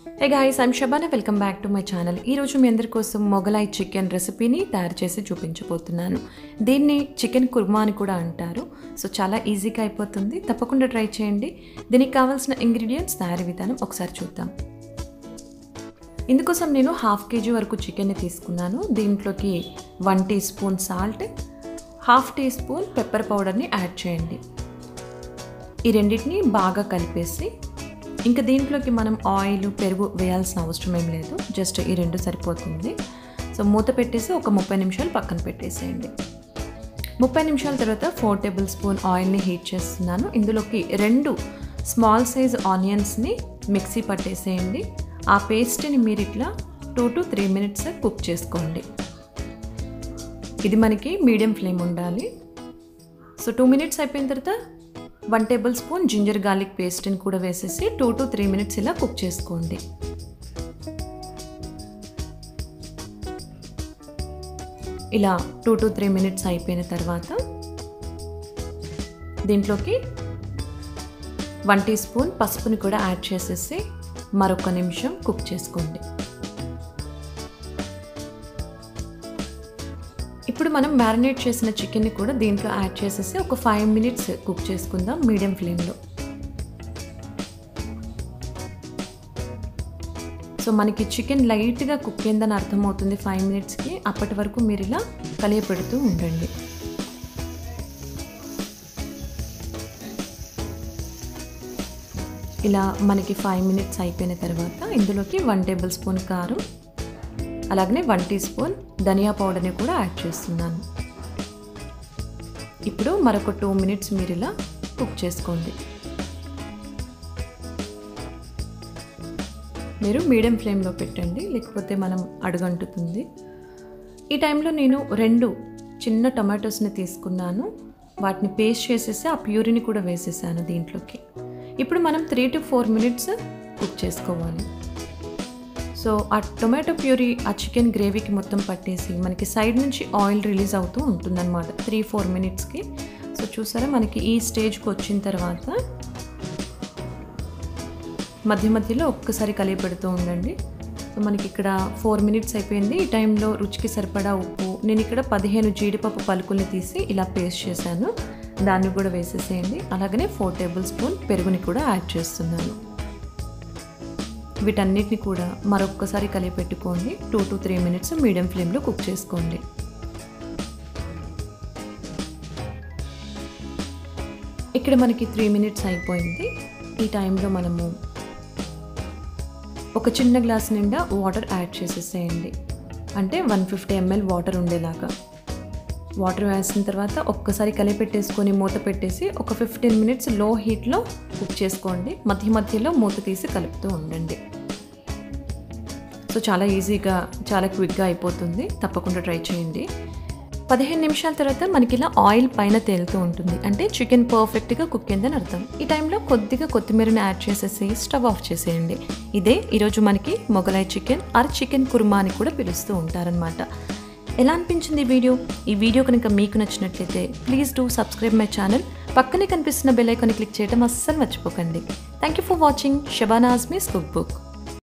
hey guys I'm Shabana welcome back to my channel ఈరోజు మీ అందరి కోసం మొగలాయి చికెన్ రెసిపీని తయారు చేసి చూపించబోతున్నాను దీన్ని చికెన్ కుర్మా అని కూడా అంటారు సో చాలా ఈజీగా అయిపోతుంది తప్పకుండా ట్రై చేయండి దీనికి కావాల్సిన ఇంగ్రీడియంట్స్ తయారీ విధానం ఒకసారి చూద్దాం ఇందుకోసం నేను హాఫ్ కేజీ వరకు చికెన్ని తీసుకున్నాను దీంట్లోకి one teaspoon salt half teaspoon pepper పౌడర్ని యాడ్ చేయండి ఈ రెండింటిని బాగా కలిపేసి ఇంకా దీంట్లోకి మనం ఆయిల్ పెరుగు వేయాల్సిన అవసరం ఏం లేదు జస్ట్ ఈ రెండు సరిపోతుంది సో మూత పెట్టేసి ఒక ముప్పై నిమిషాలు పక్కన పెట్టేసేయండి ముప్పై నిమిషాల తర్వాత ఫోర్ టేబుల్ స్పూన్ ఆయిల్ని హీట్ చేస్తున్నాను ఇందులోకి రెండు స్మాల్ సైజ్ ఆనియన్స్ని మిక్సీ పట్టేసేయండి ఆ పేస్ట్ని మీరు ఇట్లా two to three minutes cook చేసుకోండి ఇది మనకి మీడియం ఫ్లేమ్ ఉండాలి సో టూ మినిట్స్ అయిపోయిన తర్వాత one tablespoon ginger garlic పేస్ట్ని కూడా వేసేసి టూ టు త్రీ మినిట్స్ ఇలా కుక్ చేసుకోండి ఇలా టూ టు త్రీ మినిట్స్ అయిపోయిన తర్వాత దీంట్లోకి వన్ టీ స్పూన్ పసుపుని కూడా యాడ్ చేసేసి మరొక నిమిషం కుక్ చేసుకోండి ఇప్పుడు మనం మ్యారినేట్ చేసిన చికెన్ని కూడా దీంట్లో యాడ్ చేసేసి ఒక ఫైవ్ మినిట్స్ కుక్ చేసుకుందాం మీడియం ఫ్లేమ్లో సో మనకి చికెన్ లైట్గా కుక్ అయిందని అర్థమవుతుంది ఫైవ్ మినిట్స్కి అప్పటి వరకు మీరు ఇలా కలియపెడుతూ ఉండండి ఇలా మనకి ఫైవ్ మినిట్స్ అయిపోయిన తర్వాత ఇందులోకి వన్ టేబుల్ స్పూన్ కారం అలాగనే వన్ టీ స్పూన్ ధనియా పౌడర్ని కూడా యాడ్ చేస్తున్నాను ఇప్పుడు మరొక టూ మినిట్స్ మీరు ఇలా కుక్ చేసుకోండి మీరు మీడియం ఫ్లేమ్లో పెట్టండి లేకపోతే మనం అడుగంటుతుంది ఈ టైంలో నేను రెండు చిన్న టమాటోస్ని తీసుకున్నాను వాటిని పేస్ట్ చేసేసి ఆ ప్యూరిని కూడా వేసేసాను దీంట్లోకి ఇప్పుడు మనం three to four minutes cook చేసుకోవాలి సో ఆ టొమాటో ప్యూరీ ఆ చికెన్ గ్రేవీకి మొత్తం పట్టేసి మనకి సైడ్ నుంచి ఆయిల్ రిలీజ్ అవుతూ ఉంటుందన్నమాట త్రీ ఫోర్ మినిట్స్కి సో చూసారా మనకి ఈ స్టేజ్కి వచ్చిన తర్వాత మధ్య మధ్యలో ఒక్కసారి కలిపి పెడుతూ ఉండండి సో మనకి ఇక్కడ ఫోర్ మినిట్స్ అయిపోయింది ఈ టైంలో రుచికి సరిపడా ఉప్పు నేను ఇక్కడ పదిహేను జీడిపప్పు పలుకుల్ని తీసి ఇలా పేస్ట్ చేశాను దాన్ని కూడా వేసేసేయండి అలాగనే ఫోర్ టేబుల్ స్పూన్ పెరుగుని కూడా యాడ్ చేస్తున్నాను వీటన్నిటిని కూడా మరొక్కసారి కలిపి పెట్టుకోండి two to three minutes medium ఫ్లేమ్లో కుక్ చేసుకోండి ఇక్కడ మనకి త్రీ మినిట్స్ అయిపోయింది ఈ టైంలో మనము ఒక చిన్న గ్లాస్ నిండా వాటర్ యాడ్ చేసేసేయండి అంటే వన్ ఫిఫ్టీ ఎంఎల్ వాటర్ ఉండేలాగా వాటర్ వేసిన తర్వాత ఒక్కసారి కలిపెట్టేసుకొని మూత పెట్టేసి ఒక ఫిఫ్టీన్ మినిట్స్ లో హీట్లో కుక్ చేసుకోండి మధ్య మధ్యలో మూత తీసి కలుపుతూ ఉండండి సో చాలా ఈజీగా చాలా క్విక్గా అయిపోతుంది తప్పకుండా ట్రై చేయండి పదిహేను నిమిషాల తర్వాత మనకి ఇలా ఆయిల్ పైన తేలుతూ ఉంటుంది అంటే చికెన్ పర్ఫెక్ట్గా కుక్ అయిందని అర్థం ఈ టైంలో కొద్దిగా కొత్తిమీరని యాడ్ చేసేసి స్టవ్ ఆఫ్ చేసేయండి ఇదే ఈరోజు మనకి Mughlai chicken or chicken kurma అని కూడా పిలుస్తూ ఉంటారనమాట ఎలా అనిపించింది ఈ వీడియో ఈ వీడియో కనుక మీకు నచ్చినట్లయితే please do subscribe my channel పక్కనే కనిపిస్తున్న బెల్ ఐకాన్ని క్లిక్ చేయడం అస్సలు మర్చిపోకండి thank you for watching Shabana Azmi's cook book